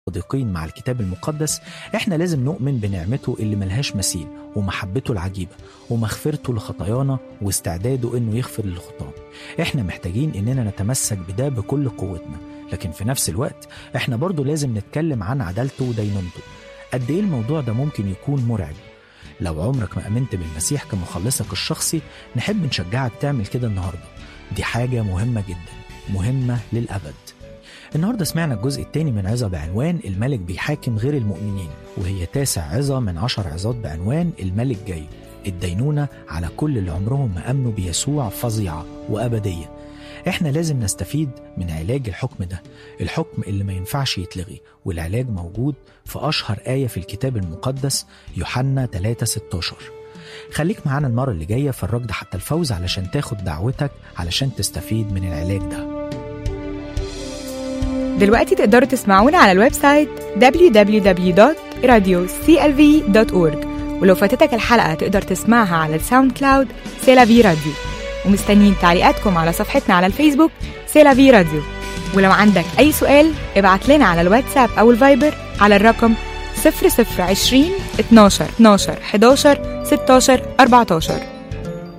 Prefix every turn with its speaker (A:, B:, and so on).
A: صادقين مع الكتاب المقدس احنا لازم نؤمن بنعمته اللي ملهاش مثيل ومحبته العجيبة ومغفرته لخطايانا واستعداده انه يغفر للخطاة احنا محتاجين اننا نتمسك بده بكل قوتنا لكن في نفس الوقت احنا برضو لازم نتكلم عن عدالته ودينونته قد ايه الموضوع ده ممكن يكون مرعب لو عمرك ما امنت بالمسيح كمخلصك الشخصي نحب نشجعك تعمل كده النهارده دي حاجة مهمة جدا مهمة للأبد النهارده سمعنا الجزء الثاني من عظة بعنوان الملك بيحاكم غير المؤمنين وهي تاسع عظة من عشر عظات بعنوان الملك جاي الدينونة على كل اللي عمرهم ما أمنوا بيسوع فظيعة وأبدية احنا لازم نستفيد من علاج الحكم ده الحكم اللي ما ينفعش يتلغي والعلاج موجود في أشهر آية في الكتاب المقدس يوحنا 3 16 خليك معانا المرة اللي جاية في الركض حتى الفوز علشان تاخد دعوتك علشان تستفيد من العلاج ده
B: دلوقتي تقدروا تسمعونا على الويب سايت www.radioclv.org ولو فاتتك الحلقة تقدر تسمعها على الساوند كلاود سيلافي راديو ومستنيين تعليقاتكم على صفحتنا على الفيسبوك سيلافي راديو ولو عندك أي سؤال ابعت لنا على الواتساب أو الفايبر على الرقم 0020 12 12 11 16 14